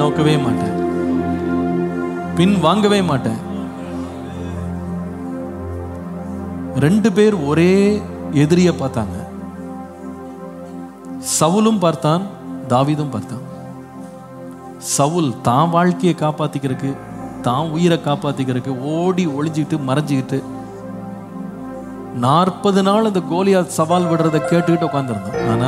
நோக்கவே மாட்டேன் பின் வாங்கவே மாட்டேன் ரெண்டு பேர் ஒரே எதிரிய பார்த்தாங்க சவுலும் பார்த்தான் தாவீதும் பார்த்தான் சவுல் தான் வாழ்க்கையை காப்பாத்திக்கிறதுக்கு தான் உயிரை காப்பாத்திக்கிறதுக்கு ஓடி ஒளிஞ்சுக்கிட்டு மறைஞ்சுக்கிட்டு நாற்பது நாள் அந்த கோலியாத் சவால் விடுறத கேட்டுக்கிட்டு உட்காந்துருந்தான் ஆனா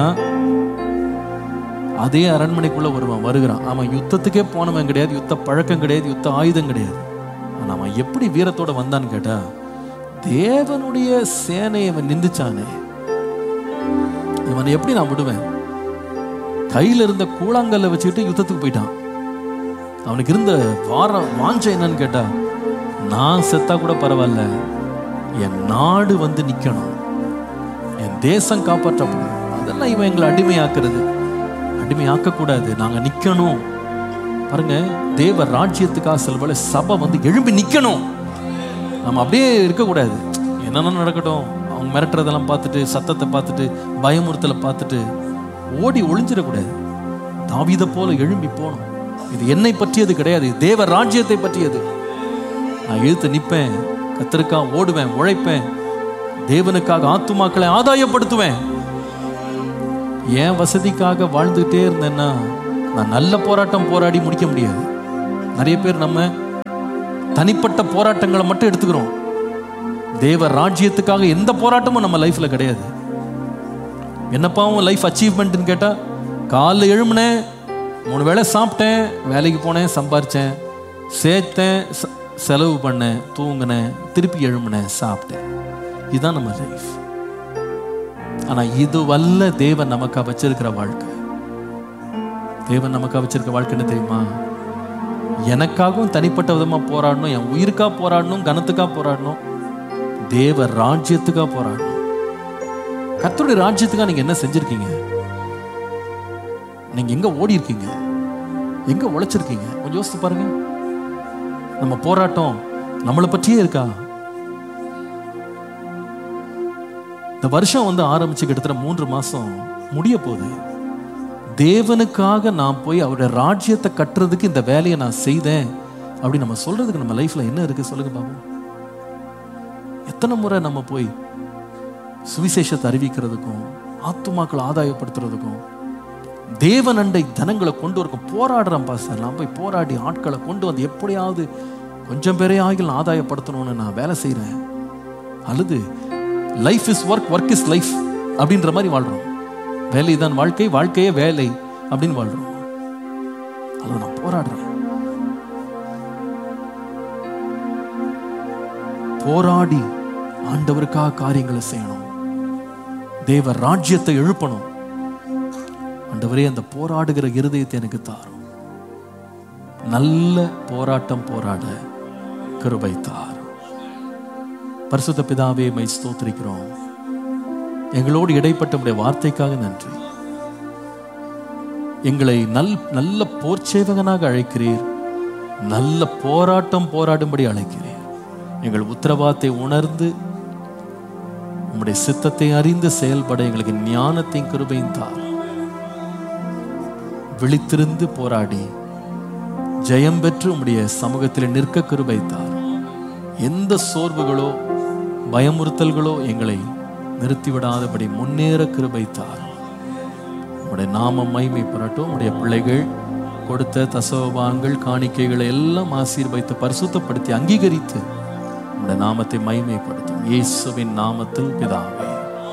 அதே அரண்மனைக்குள்ள வருவான் வருகிறான் அவன் யுத்தத்துக்கே போனவன் கிடையாது யுத்த பழக்கம் கிடையாது யுத்த ஆயுதம் கிடையாது ஆனா அவன் எப்படி வீரத்தோட வந்தான்னு கேட்டா தேவனுடைய சேனையை இவன் நிந்துச்சானே இவனை எப்படி நான் விடுவேன் கையில இருந்த கூழாங்கல்ல வச்சுக்கிட்டு யுத்தத்துக்கு போயிட்டான் அவனுக்கு இருந்த வார வாஞ்சம் என்னன்னு கேட்டா நான் செத்தா கூட பரவாயில்ல என் நாடு வந்து நிக்கணும் என் தேசம் காப்பாற்றப்படும் அதெல்லாம் இவன் எங்களை அடிமையாக்குறது அடிமையாக்க கூடாது நாங்க நிக்கணும் பாருங்க தேவ ராஜ்யத்துக்காக செல்வல சபை வந்து எழும்பி நிக்கணும் நம்ம அப்படியே இருக்கக்கூடாது என்னென்ன நடக்கட்டும் அவங்க மிரட்டுறதெல்லாம் பார்த்துட்டு சத்தத்தை பார்த்துட்டு பயமுறுத்தலை பார்த்துட்டு ஓடி ஒளிஞ்சிடக்கூடாது தாவீதை போல எழும்பி போகணும் இது என்னை பற்றியது கிடையாது இது தேவ ராஜ்யத்தை பற்றியது நான் எழுத்து நிற்பேன் கத்தருக்கா ஓடுவேன் உழைப்பேன் தேவனுக்காக ஆத்துமாக்களை ஆதாயப்படுத்துவேன் என் வசதிக்காக வாழ்ந்துகிட்டே இருந்தேன்னா நான் நல்ல போராட்டம் போராடி முடிக்க முடியாது நிறைய பேர் நம்ம தனிப்பட்ட போராட்டங்களை மட்டும் எடுத்துக்கிறோம் தேவ ராஜ்யத்துக்காக எந்த போராட்டமும் நம்ம லைஃப்ல கிடையாது என்னப்பாவும் லைஃப் அச்சீவ்மெண்ட்னு கேட்டா காலைல எழும்பினேன் மூணு வேளை சாப்பிட்டேன் வேலைக்கு போனேன் சம்பாரிச்சேன் சேர்த்தேன் ச- செலவு பண்ணேன் தூங்கினேன் திருப்பி எழும்பினேன் சாப்பிட்டேன் இதுதான் நம்ம லைஃப் ஆனா இது வல்ல தேவன் நமக்கா வச்சிருக்கிற வாழ்க்கை தேவன் நமக்கா வச்சிருக்க வாழ்க்கை என்ன தெரியுமா எனக்காகவும் தனிப்பட்ட விதமா போராடணும் என் உயிருக்கா போராடணும் கனத்துக்கா போராடணும் தேவ ராஜ்யத்துக்கா போராடணும் கர்த்தருடைய ராஜ்யத்துக்கா நீங்க என்ன செஞ்சிருக்கீங்க நீங்க எங்க ஓடி இருக்கீங்க எங்க உழைச்சிருக்கீங்க கொஞ்சம் யோசித்து பாருங்க நம்ம போராட்டம் நம்மளை பற்றியே இருக்கா இந்த வருஷம் வந்து ஆரம்பிச்சு கிட்டத்தட்ட மூன்று மாசம் முடிய போகுது தேவனுக்காக நான் போய் அவருடைய ராஜ்யத்தை கட்டுறதுக்கு இந்த வேலையை நான் செய்தேன் அப்படி நம்ம சொல்றதுக்கு நம்ம லைஃப்ல என்ன இருக்கு சொல்லுங்க பாபு எத்தனை முறை நம்ம போய் சுவிசேஷத்தை அறிவிக்கிறதுக்கும் ஆத்துமாக்களை ஆதாயப்படுத்துறதுக்கும் தேவனண்டை தனங்களை கொண்டு வரக்கும் போராடுறேன் பாஸ்டர் நான் போய் போராடி ஆட்களை கொண்டு வந்து எப்படியாவது கொஞ்சம் பேரையாகில் நான் ஆதாயப்படுத்தணும்னு நான் வேலை செய்கிறேன் அல்லது life is work work is life அப்படின்ற மாதிரி வாழ்றோம் வேலை தான் வாழ்க்கை வாழ்க்கையே வேலை அப்படின்னு வாழ்றோம் அல்லது நான் போராடுறேன் போராடி ஆண்டவருக்காக காரியங்களை செய்யணும் தேவ ராஜ்யத்தை எழுப்பணும் ஆண்டவரே அந்த போராடுகிற இருதயத்தை எனக்கு தாரும் நல்ல போராட்டம் போராட கிருபை தாரும் பரிசுத்த பிதாவே மை ஸ்தோத்திரிக்கிறோம் எங்களோடு இடைப்பட்ட உடைய வார்த்தைக்காக நன்றி எங்களை நல் நல்ல போர்ச்சேவகனாக அழைக்கிறீர் நல்ல போராட்டம் போராடும்படி அழைக்கிறீர் எங்கள் உத்தரவாதத்தை உணர்ந்து உம்முடைய சித்தத்தை அறிந்து செயல்பட எங்களுக்கு ஞானத்தையும் கிருபையும் தார் விழித்திருந்து போராடி ஜெயம் பெற்று உம்முடைய சமூகத்தில் நிற்க கிருபை தார் எந்த சோர்வுகளோ பயமுறுத்தல்களோ எங்களை நிறுத்திவிடாதபடி முன்னேற கிருபை தார் உம்முடைய நாமம் மைமை பெறட்டும் உம்முடைய பிள்ளைகள் கொடுத்த தசோபாங்கள் காணிக்கைகளை எல்லாம் ஆசீர்வைத்து பரிசுத்தப்படுத்தி அங்கீகரித்து உம்முடைய நாமத்தை மைமைப்படுத்தும் இயேசுவின் நாமத்தில் பிதாவே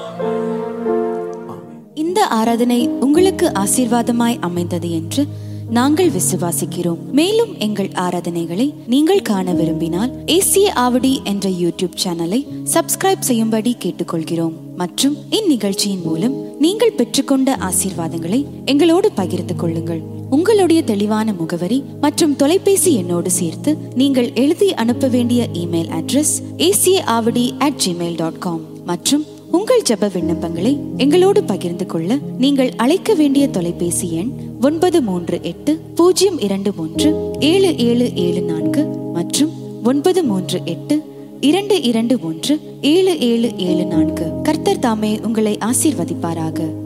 இந்த ஆராதனை உங்களுக்கு ஆசீர்வாதமாய் அமைந்தது என்று நாங்கள் விசுவாசிக்கிறோம் மேலும் எங்கள் ஆராதனைகளை நீங்கள் காண விரும்பினால் ஏசிய ஆவடி என்ற யூடியூப் சேனலை சப்ஸ்கிரைப் செய்யும்படி கேட்டுக்கொள்கிறோம் மற்றும் இந்நிகழ்ச்சியின் மூலம் நீங்கள் பெற்றுக்கொண்ட ஆசீர்வாதங்களை எங்களோடு பகிர்ந்து கொள்ளுங்கள் உங்களுடைய தெளிவான முகவரி மற்றும் தொலைபேசி எண்ணோடு சேர்த்து நீங்கள் எழுதி அனுப்ப வேண்டிய இமெயில் அட்ரஸ் ஏசிய Avadi at Gmail dot com மற்றும் உங்கள் ஜெப விண்ணப்பங்களை எங்களோடு பகிர்ந்து கொள்ள நீங்கள் அழைக்க வேண்டிய தொலைபேசி எண் ஒன்பது மூன்று எட்டு பூஜ்ஜியம் இரண்டு மூன்று ஏழு ஏழு ஏழு நான்கு மற்றும் ஒன்பது மூன்று எட்டு இரண்டு இரண்டு ஒன்று ஏழு ஏழு ஏழு நான்கு கர்த்தர் தாமே உங்களை ஆசீர்வதிப்பாராக